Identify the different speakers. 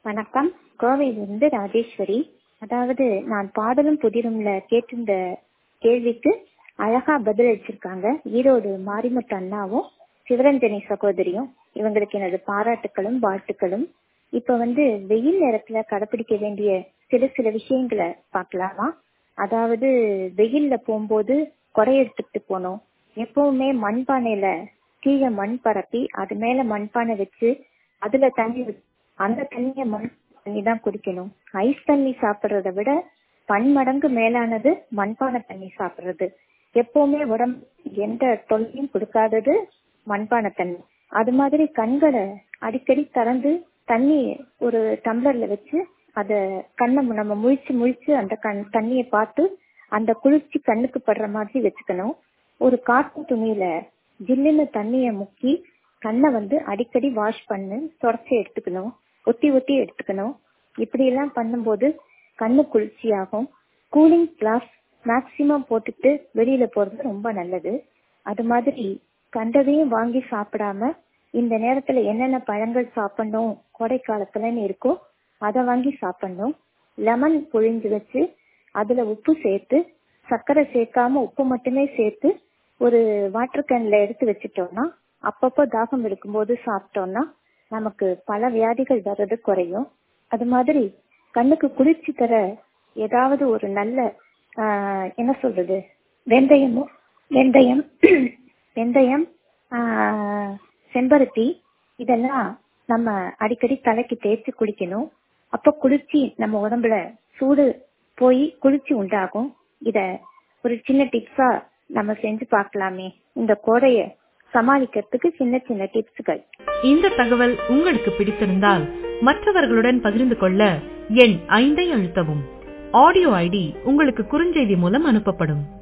Speaker 1: வணக்கம் கோவையிலிருந்து ராஜேஸ்வரி அதாவது நான் பாடலும் புதிரும்ல கேட்டிருந்த கேள்விக்கு அழகா பதில் அளிச்சிருக்காங்க ஈரோடு மாரிமுத்து அண்ணாவும் சிவரஞ்சனி சகோதரியும் இவங்களுக்கு எனது பாராட்டுக்களும் வாழ்த்துக்களும் இப்ப வந்து வெயில் நேரத்துல கடைபிடிக்க வேண்டிய சில சில விஷயங்களை பார்க்கலாமா அதாவது வெயில்ல போகும்போது கொடை எடுத்துட்டு போகணும் எப்பவுமே மண்பானையில கீழே மண் பரப்பி அது மேல மண்பானை வச்சு அதுல தண்ணி வச்சு அந்த தண்ணிய மண் தண்ணி தான் குடிக்கணும் ஐஸ் தண்ணி சாப்பிடுறத விட பன்மடங்கு மேலானது மண்பானை தண்ணி சாப்பிடுறது எப்பவுமே உடம்பு எந்த தொல்லையும் கொடுக்காதது மண்பானை தண்ணி அது மாதிரி கண்களை அடிக்கடி திறந்து தண்ணி ஒரு டம்ளர்ல வச்சு அத கண்ணை நம்ம முழிச்சு முழிச்சு அந்த கண் தண்ணிய பார்த்து அந்த குளிர்ச்சி கண்ணுக்கு படுற மாதிரி வச்சுக்கணும் ஒரு காட்டன் துணியில ஜில்லுன்னு தண்ணிய முக்கி கண்ணை வந்து அடிக்கடி வாஷ் பண்ணு தொடச்சி எடுத்துக்கணும் ஒத்தி ஒத்தி எடுத்துக்கணும் இப்படி எல்லாம் பண்ணும்போது கண்ணு குளிர்ச்சி ஆகும் கூலிங் கிளாஸ் மேக்சிமம் போட்டுட்டு வெளியில போறது ரொம்ப நல்லது அது மாதிரி கண்டதையும் வாங்கி சாப்பிடாம இந்த நேரத்துல என்னென்ன பழங்கள் சாப்பிடணும் கோடை காலத்துலன்னு இருக்கோ அதை வாங்கி சாப்பிடணும் லெமன் புழிஞ்சு வச்சு அதுல உப்பு சேர்த்து சர்க்கரை சேர்க்காம உப்பு மட்டுமே சேர்த்து ஒரு வாட்டர் கேன்ல எடுத்து வச்சுட்டோம்னா அப்பப்போ தாகம் இருக்கும்போது சாப்பிட்டோம்னா நமக்கு பல வியாதிகள் வர்றது குறையும் அது மாதிரி கண்ணுக்கு குளிர்ச்சி தர ஏதாவது ஒரு நல்ல என்ன சொல்றது வெந்தயமும் வெந்தயம் வெந்தயம் செம்பருத்தி இதெல்லாம் நம்ம அடிக்கடி தலைக்கு தேய்ச்சி குளிக்கணும் அப்ப குளிர்ச்சி நம்ம உடம்புல சூடு போய் குளிர்ச்சி உண்டாகும் இத ஒரு சின்ன டிப்ஸா நம்ம செஞ்சு பார்க்கலாமே இந்த கோடைய சமாளிக்கிறதுக்கு சின்ன சின்ன டிப்ஸ்கள்
Speaker 2: இந்த தகவல் உங்களுக்கு பிடித்திருந்தால் மற்றவர்களுடன் பகிர்ந்து கொள்ள எண் ஐந்தை அழுத்தவும் ஆடியோ ஐடி உங்களுக்கு குறுஞ்செய்தி மூலம் அனுப்பப்படும்